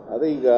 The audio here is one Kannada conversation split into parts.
ಅದೇ ಈಗ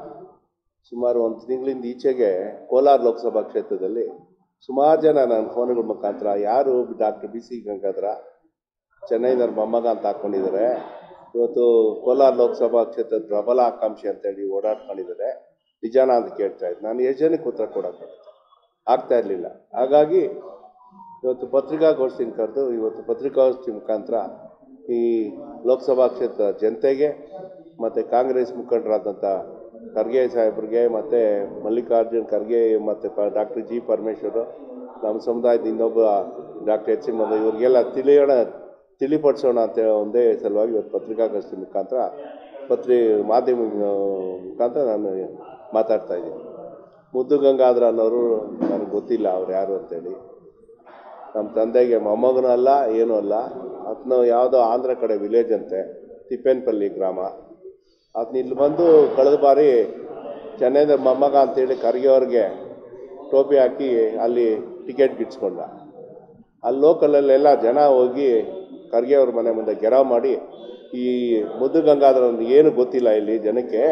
ಸುಮಾರು ಒಂದು ತಿಂಗಳಿಂದ ಈಚೆಗೆ ಕೋಲಾರ ಲೋಕಸಭಾ ಕ್ಷೇತ್ರದಲ್ಲಿ ಸುಮಾರು ಜನ ನನ್ನ ಫೋನ್ಗಳ ಮುಖಾಂತರ ಯಾರು ಡಾಕ್ಟರ್ ಬಿ ಸಿ ಗಂಗಾಧರ ಚೆನ್ನೈನವ್ರ ಮೊಮ್ಮಗ ಅಂತ ಹಾಕ್ಕೊಂಡಿದ್ದಾರೆ ಇವತ್ತು ಕೋಲಾರ ಲೋಕಸಭಾ ಕ್ಷೇತ್ರದ ಪ್ರಬಲ ಆಕಾಂಕ್ಷಿ ಅಂತೇಳಿ ಓಡಾಡ್ಕೊಂಡಿದ್ದಾರೆ ನಿಜಾನ ಅಂತ ಕೇಳ್ತಾ ಇದ್ದೆ ನಾನು ಎಷ್ಟು ಜನಕ್ಕೆ ಉತ್ತರ ಕೊಡೋಕ್ಕೆ ಆಗ್ತಾ ಇರಲಿಲ್ಲ ಹಾಗಾಗಿ ಇವತ್ತು ಪತ್ರಿಕಾಗೋಷ್ಠಿನ ಕರೆದು ಇವತ್ತು ಪತ್ರಿಕಾಗೋಷ್ಠಿ ಮುಖಾಂತರ ಈ ಲೋಕಸಭಾ ಕ್ಷೇತ್ರ ಜನತೆಗೆ ಮತ್ತು ಕಾಂಗ್ರೆಸ್ ಮುಖಂಡರಾದಂಥ ಖರ್ಗೆ ಸಾಹೇಬ್ರಿಗೆ ಮತ್ತು ಮಲ್ಲಿಕಾರ್ಜುನ್ ಖರ್ಗೆ ಮತ್ತು ಪ ಡಾಕ್ಟರ್ ಜಿ ಪರಮೇಶ್ವರ್ ನಮ್ಮ ಸಮುದಾಯದ ಇನ್ನೊಬ್ಬ ಡಾಕ್ಟರ್ ಎಚ್ ಎಂ ಮಧು ಇವ್ರಿಗೆಲ್ಲ ತಿಳಿಯೋಣ ತಿಳಿಪಡಿಸೋಣ ಅಂತ ಒಂದೇ ಸಲುವಾಗಿ ಇವತ್ತು ಪತ್ರಿಕಾಗೋಷ್ಠಿ ಮುಖಾಂತರ ಪತ್ರಿ ಮಾಧ್ಯಮ ಮುಖಾಂತರ ನಾನು ಮಾತಾಡ್ತಾ ಇದ್ದೀನಿ ಮುದ್ದು ಗಂಗಾಧರ ಅನ್ನೋರು ನನಗೆ ಗೊತ್ತಿಲ್ಲ ಅವ್ರು ಯಾರು ಅಂತೇಳಿ ನಮ್ಮ ತಂದೆಗೆ ಮೊಮ್ಮಗನೂ ಅಲ್ಲ ಏನೂ ಅಲ್ಲ ಅದನ್ನ ಯಾವುದೋ ಆಂಧ್ರ ಕಡೆ ವಿಲೇಜ್ ಅಂತೆ ತಿಪ್ಪೇನಪಲ್ಲಿ ಗ್ರಾಮ ಅದನ್ನ ಇಲ್ಲಿ ಬಂದು ಕಳೆದ ಬಾರಿ ಚೆನ್ನೈದ ಮೊಮ್ಮಗ ಅಂತೇಳಿ ಖರ್ಗೆ ಟೋಪಿ ಹಾಕಿ ಅಲ್ಲಿ ಟಿಕೆಟ್ ಗಿಟ್ಸ್ಕೊಂಡ ಅಲ್ಲಿ ಲೋಕಲಲ್ಲೆಲ್ಲ ಜನ ಹೋಗಿ ಖರ್ಗೆ ಅವ್ರ ಮನೆ ಮುಂದೆ ಗೆರಾವ್ ಮಾಡಿ ಈ ಮುದ್ದು ಗಂಗಾಧರ ಏನು ಗೊತ್ತಿಲ್ಲ ಇಲ್ಲಿ ಜನಕ್ಕೆ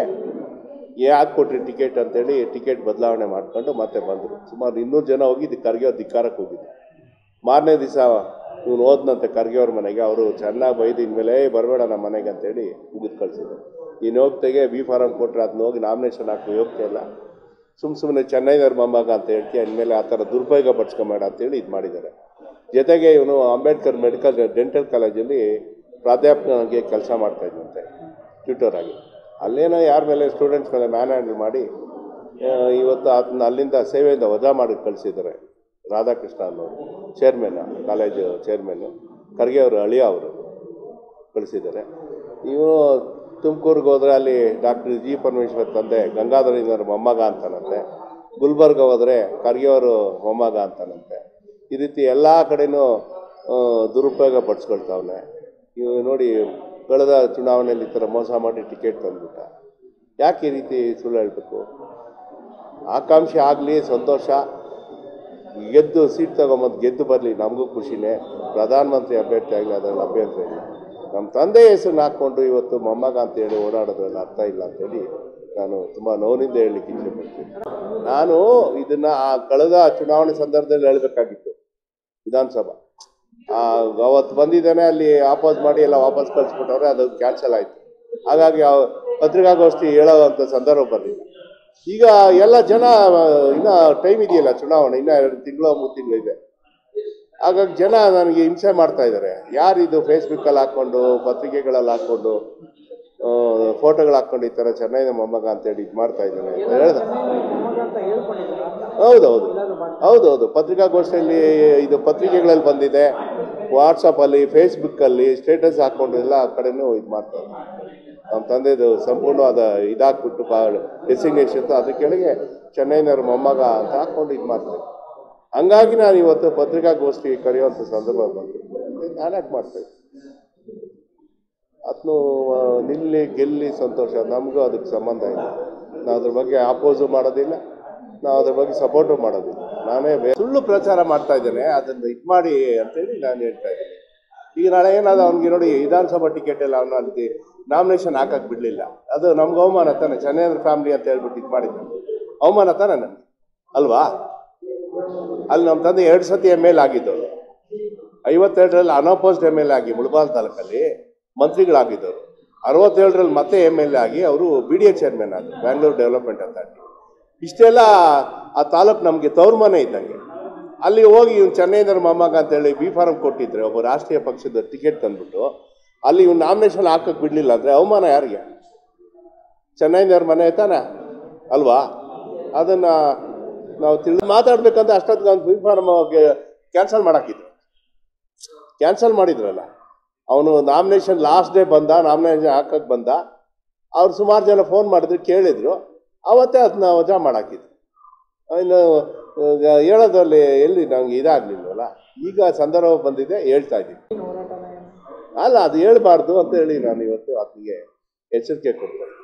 ಯಾಕೆ ಕೊಟ್ರಿ ಟಿಕೆಟ್ ಅಂತೇಳಿ ಟಿಕೆಟ್ ಬದಲಾವಣೆ ಮಾಡ್ಕೊಂಡು ಮತ್ತೆ ಬಂದರು ಸುಮಾರು ಇನ್ನೂರು ಜನ ಹೋಗಿ ಇದು ಖರ್ಗೆ ಅವ್ರ ಧಿಕ್ಕಾರಕ್ಕೆ ಹೋಗಿದ್ದು ಮಾರನೇ ದಿವಸ ಇವನು ಹೋದ್ನಂತೆ ಖರ್ಗೆ ಅವ್ರ ಮನೆಗೆ ಅವರು ಚೆನ್ನಾಗಿ ಬೈದು ಇನ್ಮೇಲೆ "ಏ, ಬರಬೇಡ ನಮ್ಮ ಮನೆಗೆ ಅಂತೇಳಿ ಮುಗಿದು ಕಳಿಸಿದ್ರು ಇನ್ನು ಹೋಗ್ತೆಗೆ ಬಿ ಫಾರಮ್ ಕೊಟ್ಟರೆ ಅದನ್ನ ಹೋಗಿ ನಾಮಿನೇಷನ್ ಹಾಕಿ ಹೋಗ್ತಾ ಇಲ್ಲ ಸುಮ್ಮ ಸುಮ್ಮನೆ ಚೆನ್ನೈನವ್ರ ಮೊಮ್ಮಗ ಅಂತ ಹೇಳ್ತೀಯ ಇನ್ಮೇಲೆ ಆ ಥರ ದುರುಪಯೋಗ ಪಡಿಸ್ಕೊಂಬೇಡ ಅಂತೇಳಿ ಇದು ಮಾಡಿದ್ದಾರೆ ಜೊತೆಗೆ ಇವನು ಅಂಬೇಡ್ಕರ್ ಮೆಡಿಕಲ್ ಡೆಂಟಲ್ ಕಾಲೇಜಲ್ಲಿ ಪ್ರಾಧ್ಯಾಪಕನಾಗಿ ಕೆಲಸ ಮಾಡ್ತಾ ಇದ್ದಂತೆ ಟ್ಯೂಟರ್ ಆಗಿ ಅಲ್ಲೇನೋ ಯಾರ ಮೇಲೆ ಸ್ಟೂಡೆಂಟ್ಸ್ ಮೇಲೆ ಮ್ಯಾನ್ ಹ್ಯಾಂಡಲ್ ಮಾಡಿ ಆ, ಇವತ್ತು ಅದನ್ನ ಅಲ್ಲಿಂದ ಸೇವೆಯಿಂದ ವಜಾ ಮಾಡಿ ಕಳಿಸಿದ್ದಾರೆ ರಾಧಾಕೃಷ್ಣ ಅನ್ನೋರು ಚೇರ್ಮನ್ ಕಾಲೇಜು ಚೇರ್ಮನ್ನು ಖರ್ಗೆ ಅವರು ಅಳಿಯ ಅವರು ಕಳಿಸಿದ್ದಾರೆ ಇವನು ತುಮಕೂರಿಗೆ ಹೋದರೆ ಅಲ್ಲಿ ಡಾಕ್ಟರ್ ಜಿ ಪರಮೇಶ್ವರ್ ತಂದೆ ಗಂಗಾಧರೇಂದ್ರ ಮೊಮ್ಮಗ ಅಂತಾನಂತೆ ಗುಲ್ಬರ್ಗ ಹೋದರೆ ಖರ್ಗೆ ಅವರು ಮೊಮ್ಮಗ ಅಂತಾನಂತೆ ಈ ರೀತಿ ಎಲ್ಲ ಕಡೆನೂ ಆ, ದುರುಪಯೋಗ ಪಡಿಸ್ಕೊಳ್ತಾವನೆ ಇವು ನೋಡಿ ಕಳೆದ ಚುನಾವಣೆಯಲ್ಲಿ ಈ ಥರ ಮೋಸ ಮಾಡಿ ಟಿಕೆಟ್ ತಂದ್ಬಿಟ್ಟ ಯಾಕೆ ಈ ರೀತಿ ಸುಳ್ಳು ಹೇಳಬೇಕು ಆಕಾಂಕ್ಷಿ ಆಗಲಿ ಸಂತೋಷ ಗೆದ್ದು ಸೀಟ್ ತಗೊಂಬಂದು ಗೆದ್ದು ಬರಲಿ ನಮಗೂ ಖುಷಿನೇ ಪ್ರಧಾನಮಂತ್ರಿ ಅಭ್ಯರ್ಥಿ ಆಗಲಿ ಅದರಲ್ಲಿ ಅಭ್ಯರ್ಥಿ ಇಲ್ಲ ನಮ್ಮ ತಂದೆ ಹೆಸರನ್ನ ಹಾಕ್ಕೊಂಡು ಇವತ್ತು ಮೊಮ್ಮಗ ಅಂತೇಳಿ ಓಡಾಡೋದ್ರಲ್ಲಿ ಅರ್ಥ ಇಲ್ಲ ಅಂತೇಳಿ ನಾನು ತುಂಬ ನೋವಿನಿಂದ ಹೇಳಲಿಕ್ಕೆ ಇಷ್ಟಪಡ್ತೀನಿ ನಾನು ಇದನ್ನ ಆ ಕಳೆದ ಚುನಾವಣೆ ಸಂದರ್ಭದಲ್ಲಿ ಹೇಳಬೇಕಾಗಿತ್ತು ವಿಧಾನಸಭಾ ಆ, ಅವತ್ತು ಬಂದಿದ್ದೇನೆ ಅಲ್ಲಿ ಆಪೋಸ್ ಮಾಡಿ ಎಲ್ಲ ವಾಪಸ್ ಕಳಿಸ್ಬಿಟ್ಟವ್ರೆ ಅದು ಕ್ಯಾನ್ಸಲ್ ಆಯಿತು ಹಾಗಾಗಿ ಆ ಪತ್ರಿಕಾಗೋಷ್ಠಿ ಹೇಳೋವಂಥ ಸಂದರ್ಭ ಬರಲಿಲ್ಲ ಈಗ ಎಲ್ಲ ಜನ ಆ, ಇನ್ನ ಟೈಮ್ ಇದೆಯಲ್ಲ ಚುನಾವಣೆ ಇನ್ನ ಎರಡು ತಿಂಗಳು ಮೂರು ತಿಂಗಳು ಇದೆ ಹಾಗಾಗಿ ಜನ ನನಗೆ ಹಿಂಸೆ ಮಾಡ್ತಾ ಇದ್ದಾರೆ ಯಾರಿದು ಫೇಸ್ಬುಕ್ಕಲ್ಲಿ ಹಾಕ್ಕೊಂಡು ಪತ್ರಿಕೆಗಳಲ್ಲಿ ಹಾಕ್ಕೊಂಡು ಫೋಟೋಗಳು ಹಾಕ್ಕೊಂಡು ಈ ಥರ ಚೆನ್ನೈನ ಮೊಮ್ಮಗ ಅಂತೇಳಿ ಇದು ಮಾಡ್ತಾ ಇದ್ದಾರೆ ಅಂತ ಹೇಳ್ದೆ ಹೌದೌದು ಹೌದೌದು ಪತ್ರಿಕಾಗೋಷ್ಠಿಯಲ್ಲಿ ಇದು ಪತ್ರಿಕೆಗಳಲ್ಲಿ ಬಂದಿದೆ ವಾಟ್ಸಪ್ಪಲ್ಲಿ ಫೇಸ್ಬುಕ್ಕಲ್ಲಿ ಸ್ಟೇಟಸ್ ಹಾಕ್ಕೊಂಡು ಎಲ್ಲ ಕಡೆನೂ ಇದು ಮಾಡ್ತಾರೆ ನಮ್ಮ ತಂದೆದು ಸಂಪೂರ್ಣವಾದ ಇದಾಕ್ಬಿಟ್ಟು ಬಾ ಡೆಸಿಗ್ನೇಷನ್ ಅದ್ರ ಕೆಳಗೆ ಚೆನ್ನೈನವ್ರ ಮೊಮ್ಮಗ ಅಂತ ಹಾಕ್ಕೊಂಡು ಇದು ಮಾಡ್ತಾರೆ ಹಂಗಾಗಿ ನಾನು ಇವತ್ತು ಪತ್ರಿಕಾಗೋಷ್ಠಿ ಕರೆಯುವಂಥ ಸಂದರ್ಭ ಬಂತು ನಾನು ಯಾಕೆ ಮಾಡ್ತೇವೆ ಅದನ್ನು ನಿಲ್ಲಿ ಗೆಲ್ಲಿ ಸಂತೋಷ ನಮಗೂ ಅದಕ್ಕೆ ಸಂಬಂಧ ಇಲ್ಲ ನಾವು ಅದ್ರ ಬಗ್ಗೆ ಆಪೋಸು ಮಾಡೋದಿಲ್ಲ ನಾವು ಅದ್ರ ಬಗ್ಗೆ ಸಪೋರ್ಟು ಮಾಡೋದಿಲ್ಲ ನಾನೇ ಬೇ- ಸುಳ್ಳು ಪ್ರಚಾರ ಮಾಡ್ತಾ ಇದ್ದೇನೆ ಅದನ್ನು ಇದು ಮಾಡಿ ಅಂತೇಳಿ ನಾನು ಹೇಳ್ತಾ ಇದ್ದೀನಿ ಈಗ ನಾಳೆ ಏನಾದ್ರು ಅವ್ನಿಗೆ ನೋಡಿ ವಿಧಾನಸಭಾ ಟಿಕೆಟ್ ಎಲ್ಲ ಅವನು ಅಲ್ಲಿ ನಾಮಿನೇಷನ್ ಹಾಕಕ್ಕೆ ಬಿಡಲಿಲ್ಲ ಅದು ನಮ್ಗೆ ಅವಮಾನ ತಾನೆ ಚೆನ್ನೈನವ್ರ ಫ್ಯಾಮಿಲಿ ಅಂತ ಹೇಳ್ಬಿಟ್ಟು ಇದು ಮಾಡಿದ್ದೆ ಅವಮಾನ ತಾನೆ ನನಗೆ ಅಲ್ವಾ ಅಲ್ಲಿ ನಮ್ಮ ತಂದೆ ಎರಡು ಸತಿ ಎಮ್ ಎಲ್ ಆಗಿದ್ದವರು ಐವತ್ತೆರಡರಲ್ಲಿ ಅನೋಪೋಸ್ಡ್ ಎಮ್ ಎಲ್ ಆಗಿ ಮುಳಬಾಲ್ ತಾಲೂಕಲ್ಲಿ ಮಂತ್ರಿಗಳಾಗಿದ್ದವರು ಅರವತ್ತೇಳರಲ್ಲಿ ಮತ್ತೆ ಎಮ್ ಎಲ್ ಎ ಆಗಿ ಅವರು ಬಿ ಡಿ ಎ ಚೇರ್ಮನ್ ಆದರು ಬ್ಯಾಂಗ್ಳೂರು ಡೆವಲಪ್ಮೆಂಟ್ ಅಥಾರಿಟಿ ಇಷ್ಟೆಲ್ಲ ಆ ತಾಲೂಕು ನಮಗೆ ತವ್ರ ಮನೆ ಇದ್ದಂಗೆ ಅಲ್ಲಿ ಹೋಗಿ ಇವ್ನು ಚೆನ್ನೈನವ್ರ ಮೊಮ್ಮಗ ಅಂತೇಳಿ ಬಿ ಫಾರಂ ಕೊಟ್ಟಿದ್ರೆ ಒಬ್ಬ ರಾಷ್ಟ್ರೀಯ ಪಕ್ಷದ ಟಿಕೆಟ್ ತಂದ್ಬಿಟ್ಟು ಅಲ್ಲಿ ಇವ್ನು ನಾಮಿನೇಷನ್ ಹಾಕಕ್ಕೆ ಬಿಡಲಿಲ್ಲ ಅಂದರೆ ಅವಮಾನ ಯಾರಿಗೆ ಚೆನ್ನೈನವ್ರ ಮನೆ ತಾನೆ ಅಲ್ವಾ ಅದನ್ನು ನಾವು ತಿಳಿದು ಮಾತಾಡ್ಬೇಕಂತ ಅಷ್ಟೊತ್ತಿಗೆ ಅವ್ನು ಬಿ ಫಾರಮ್ ಕ್ಯಾನ್ಸಲ್ ಮಾಡಾಕಿದ್ರು ಕ್ಯಾನ್ಸಲ್ ಮಾಡಿದ್ರಲ್ಲ ಅವನು ನಾಮಿನೇಷನ್ ಲಾಸ್ಟ್ ಡೇ ಬಂದ ನಾಮಿನೇಷನ್ ಹಾಕಕ್ಕೆ ಬಂದ ಅವ್ರು ಸುಮಾರು ಜನ ಫೋನ್ ಮಾಡಿದ್ರು ಕೇಳಿದ್ರು ಅವತ್ತೇ ಅದನ್ನ ವಜಾ ಮಾಡಾಕಿದ್ರು ಇನ್ನು ಈಗ ಹೇಳೋದ್ರಲ್ಲಿ ಎಲ್ಲಿ ನಂಗೆ ಇದಾಗಲಿಲ್ವಲ್ಲ ಈಗ ಸಂದರ್ಭ ಬಂದಿದೆ ಹೇಳ್ತಾ ಇದ್ದೀನಿ ಅಲ್ಲ ಅದು ಹೇಳ್ಬಾರ್ದು ಅಂತ ಹೇಳಿ ನಾನು ಇವತ್ತು ಆತನಿಗೆ ಎಚ್ಚರಿಕೆ ಕೊಡ್ತೇನೆ